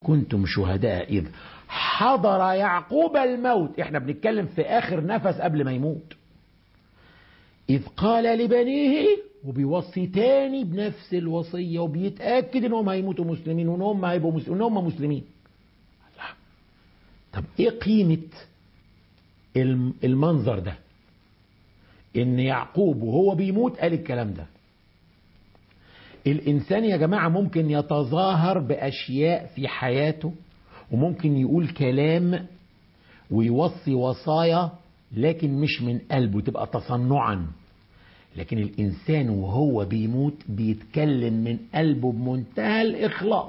كنتم شهداء إذ حضر يعقوب الموت احنا بنتكلم في آخر نفس قبل ما يموت إذ قال لبنيه وبيوصي تاني بنفس الوصية وبيتأكد إنهم هيموتوا مسلمين وإن هم هيبقوا مسلمين وإن هم مسلمين الله. طب إيه قيمة المنظر ده إن يعقوب وهو بيموت قال الكلام ده الإنسان يا جماعة ممكن يتظاهر بأشياء في حياته وممكن يقول كلام ويوصي وصايا لكن مش من قلبه تبقى تصنعا لكن الإنسان وهو بيموت بيتكلم من قلبه بمنتهى الإخلاص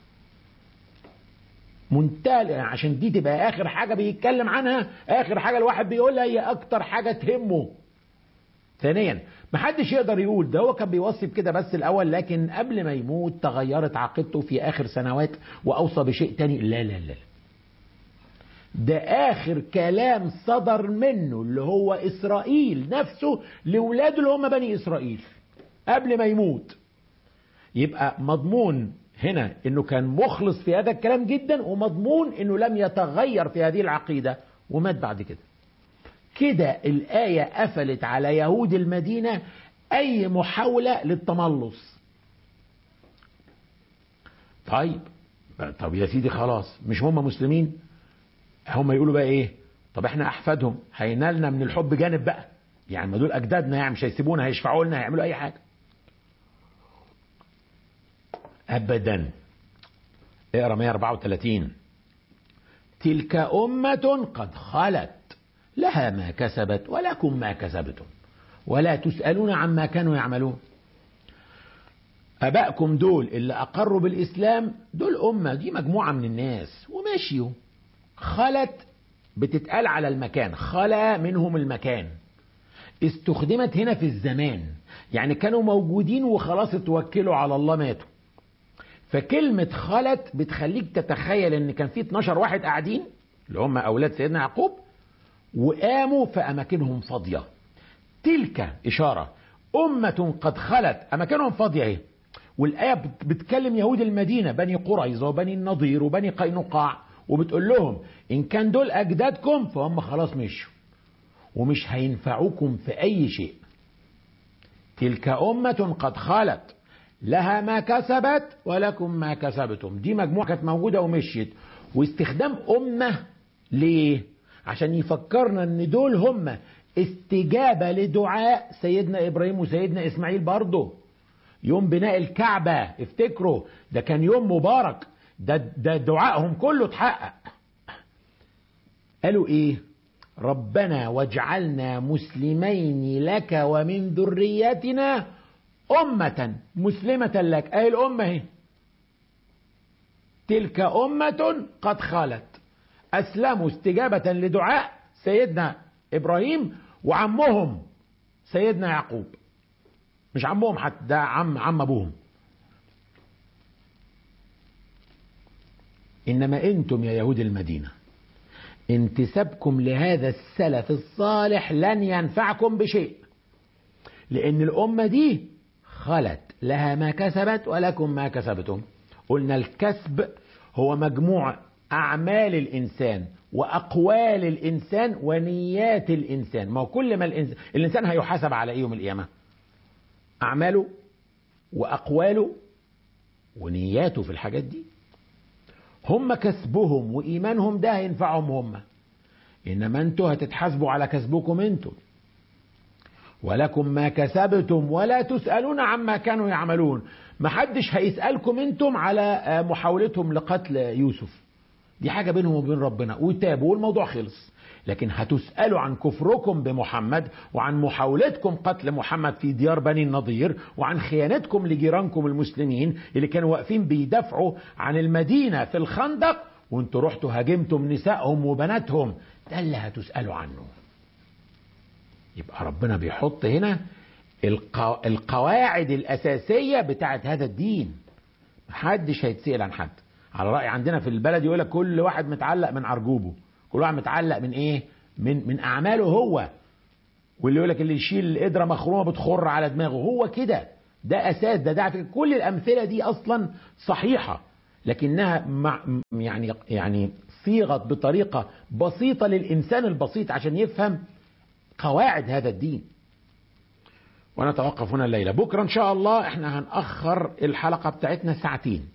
منتهى عشان دي تبقى آخر حاجة بيتكلم عنها آخر حاجة الواحد بيقولها هي أكتر حاجة تهمه ثانيا محدش يقدر يقول ده هو كان بيوصي بكده بس الاول لكن قبل ما يموت تغيرت عقيدته في اخر سنوات واوصى بشيء تاني لا لا لا ده اخر كلام صدر منه اللي هو اسرائيل نفسه لاولاده اللي هم بني اسرائيل قبل ما يموت يبقى مضمون هنا انه كان مخلص في هذا الكلام جدا ومضمون انه لم يتغير في هذه العقيده ومات بعد كده كده الآية قفلت على يهود المدينة أي محاولة للتملص طيب طب يا سيدي خلاص مش هم مسلمين هم يقولوا بقى ايه طب احنا احفادهم هينالنا من الحب جانب بقى يعني ما دول اجدادنا يعني مش هيسيبونا هيشفعوا لنا هيعملوا اي حاجه ابدا اقرا 134 تلك امه قد خلت لها ما كسبت ولكم ما كسبتم ولا تسألون عما كانوا يعملون أبائكم دول اللي أقروا بالإسلام دول أمة دي مجموعة من الناس ومشيوا خلت بتتقال على المكان خلا منهم المكان استخدمت هنا في الزمان يعني كانوا موجودين وخلاص اتوكلوا على الله ماتوا فكلمة خلت بتخليك تتخيل ان كان في 12 واحد قاعدين اللي هم اولاد سيدنا يعقوب وقاموا في أماكنهم فاضية تلك إشارة أمة قد خلت أماكنهم فاضية اهي والآية بتكلم يهود المدينة بني قريظة وبني النضير وبني قينقاع وبتقول لهم إن كان دول أجدادكم فهم خلاص مشوا ومش هينفعوكم في أي شيء تلك أمة قد خلت لها ما كسبت ولكم ما كسبتم دي مجموعة كانت موجودة ومشيت واستخدام أمة ليه عشان يفكرنا ان دول هم استجابة لدعاء سيدنا ابراهيم وسيدنا اسماعيل برضه يوم بناء الكعبة افتكروا ده كان يوم مبارك ده, ده دعائهم كله اتحقق قالوا ايه ربنا واجعلنا مسلمين لك ومن ذريتنا أمة مسلمة لك أي الأمة هي تلك أمة قد خلت أسلموا استجابة لدعاء سيدنا إبراهيم وعمهم سيدنا يعقوب مش عمهم حتى ده عم عم أبوهم إنما أنتم يا يهود المدينة انتسابكم لهذا السلف الصالح لن ينفعكم بشيء لأن الأمة دي خلت لها ما كسبت ولكم ما كسبتم قلنا الكسب هو مجموع أعمال الإنسان وأقوال الإنسان ونيات الإنسان ما هو كل ما الإنسان, الإنسان هيحاسب على إيه يوم القيامة أعماله وأقواله ونياته في الحاجات دي هم كسبهم وإيمانهم ده هينفعهم هم إنما أنتوا هتتحاسبوا على كسبكم أنتم ولكم ما كسبتم ولا تسألون عما كانوا يعملون محدش هيسألكم أنتم على محاولتهم لقتل يوسف دي حاجة بينهم وبين ربنا وتابوا والموضوع خلص لكن هتسألوا عن كفركم بمحمد وعن محاولتكم قتل محمد في ديار بني النضير وعن خيانتكم لجيرانكم المسلمين اللي كانوا واقفين بيدافعوا عن المدينة في الخندق وانتوا رحتوا هاجمتم نسائهم وبناتهم ده اللي هتسألوا عنه يبقى ربنا بيحط هنا القواعد الأساسية بتاعت هذا الدين محدش هيتسأل عن حد على رأي عندنا في البلد يقول لك كل واحد متعلق من عرجوبه كل واحد متعلق من ايه من من اعماله هو واللي يقول لك اللي يشيل قدره مخرومه بتخر على دماغه هو كده ده اساس ده ده كل الامثله دي اصلا صحيحه لكنها مع يعني يعني صيغت بطريقة بسيطة للإنسان البسيط عشان يفهم قواعد هذا الدين ونتوقف هنا الليلة بكرة إن شاء الله احنا هنأخر الحلقة بتاعتنا ساعتين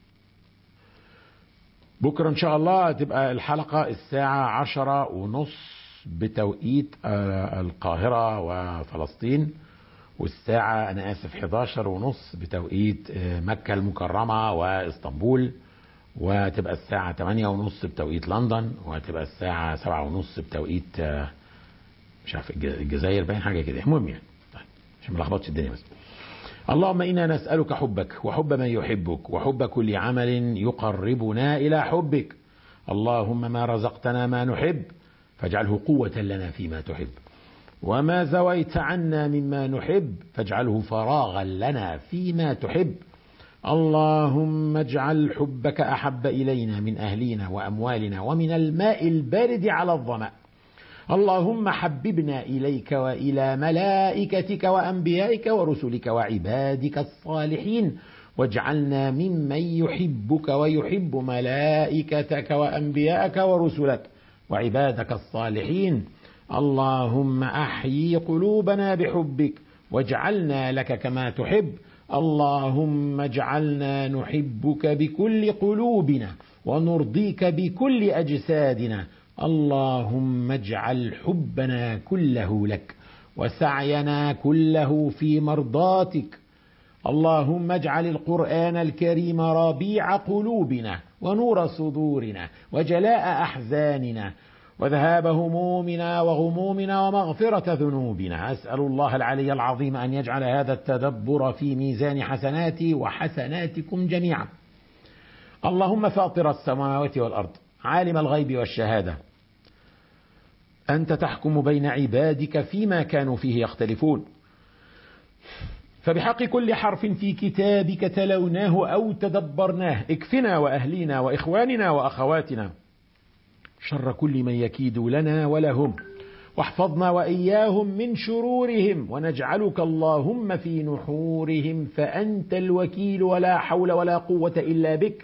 بكرة إن شاء الله تبقى الحلقة الساعة عشرة ونص بتوقيت القاهرة وفلسطين والساعة أنا آسف 11 ونص بتوقيت مكة المكرمة وإسطنبول وتبقى الساعة 8 ونص بتوقيت لندن وهتبقى الساعة 7 ونص بتوقيت مش عارف الجزائر باين حاجة كده المهم يعني طيب عشان ما لخبطش الدنيا بس اللهم إنا نسألك حبك وحب من يحبك وحب كل عمل يقربنا إلى حبك اللهم ما رزقتنا ما نحب فاجعله قوة لنا فيما تحب وما زويت عنا مما نحب فاجعله فراغا لنا فيما تحب اللهم اجعل حبك احب الينا من اهلنا واموالنا ومن الماء البارد على الظما اللهم حببنا اليك والى ملائكتك وانبيائك ورسلك وعبادك الصالحين واجعلنا ممن يحبك ويحب ملائكتك وانبيائك ورسلك وعبادك الصالحين اللهم احيي قلوبنا بحبك واجعلنا لك كما تحب اللهم اجعلنا نحبك بكل قلوبنا ونرضيك بكل اجسادنا اللهم اجعل حبنا كله لك وسعينا كله في مرضاتك اللهم اجعل القران الكريم ربيع قلوبنا ونور صدورنا وجلاء احزاننا وذهاب همومنا وغمومنا ومغفرة ذنوبنا أسأل الله العلي العظيم أن يجعل هذا التدبر في ميزان حسناتي وحسناتكم جميعا اللهم فاطر السماوات والأرض عالم الغيب والشهادة أنت تحكم بين عبادك فيما كانوا فيه يختلفون فبحق كل حرف في كتابك تلوناه أو تدبرناه اكفنا وأهلينا وإخواننا وأخواتنا شر كل من يكيد لنا ولهم واحفظنا واياهم من شرورهم ونجعلك اللهم في نحورهم فانت الوكيل ولا حول ولا قوه الا بك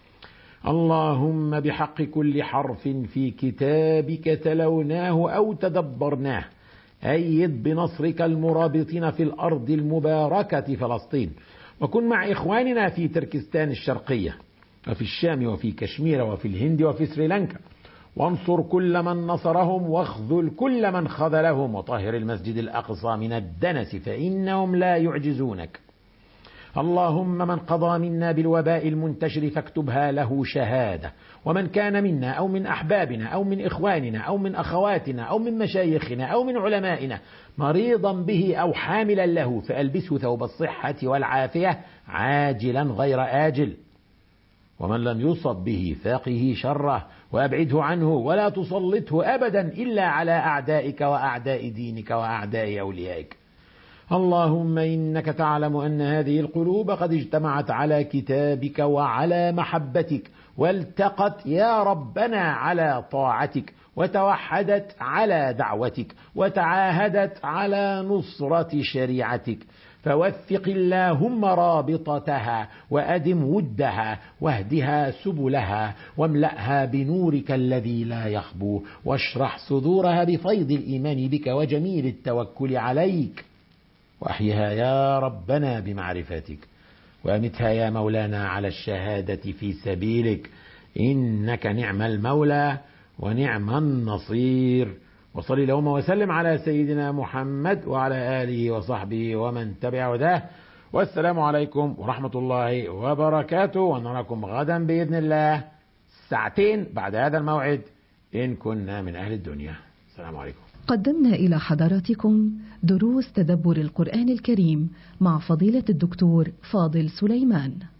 اللهم بحق كل حرف في كتابك تلوناه او تدبرناه ايد بنصرك المرابطين في الارض المباركه فلسطين وكن مع اخواننا في تركستان الشرقيه وفي الشام وفي كشمير وفي الهند وفي سريلانكا وانصر كل من نصرهم واخذل كل من خذلهم وطهر المسجد الاقصى من الدنس فانهم لا يعجزونك اللهم من قضى منا بالوباء المنتشر فاكتبها له شهاده ومن كان منا او من احبابنا او من اخواننا او من اخواتنا او من مشايخنا او من علمائنا مريضا به او حاملا له فالبسه ثوب الصحه والعافيه عاجلا غير اجل ومن لم يصب به فاقه شره وابعده عنه ولا تسلطه ابدا الا على اعدائك واعداء دينك واعداء اوليائك اللهم انك تعلم ان هذه القلوب قد اجتمعت على كتابك وعلى محبتك والتقت يا ربنا على طاعتك وتوحدت على دعوتك وتعاهدت على نصره شريعتك فوثق اللهم رابطتها وادم ودها واهدها سبلها واملاها بنورك الذي لا يخبو واشرح صدورها بفيض الايمان بك وجميل التوكل عليك واحيها يا ربنا بمعرفتك وامتها يا مولانا على الشهاده في سبيلك انك نعم المولى ونعم النصير وصلي اللهم وسلم على سيدنا محمد وعلى آله وصحبه ومن تبع هداه والسلام عليكم ورحمة الله وبركاته ونراكم غدا بإذن الله ساعتين بعد هذا الموعد إن كنا من أهل الدنيا السلام عليكم قدمنا إلى حضراتكم دروس تدبر القرآن الكريم مع فضيلة الدكتور فاضل سليمان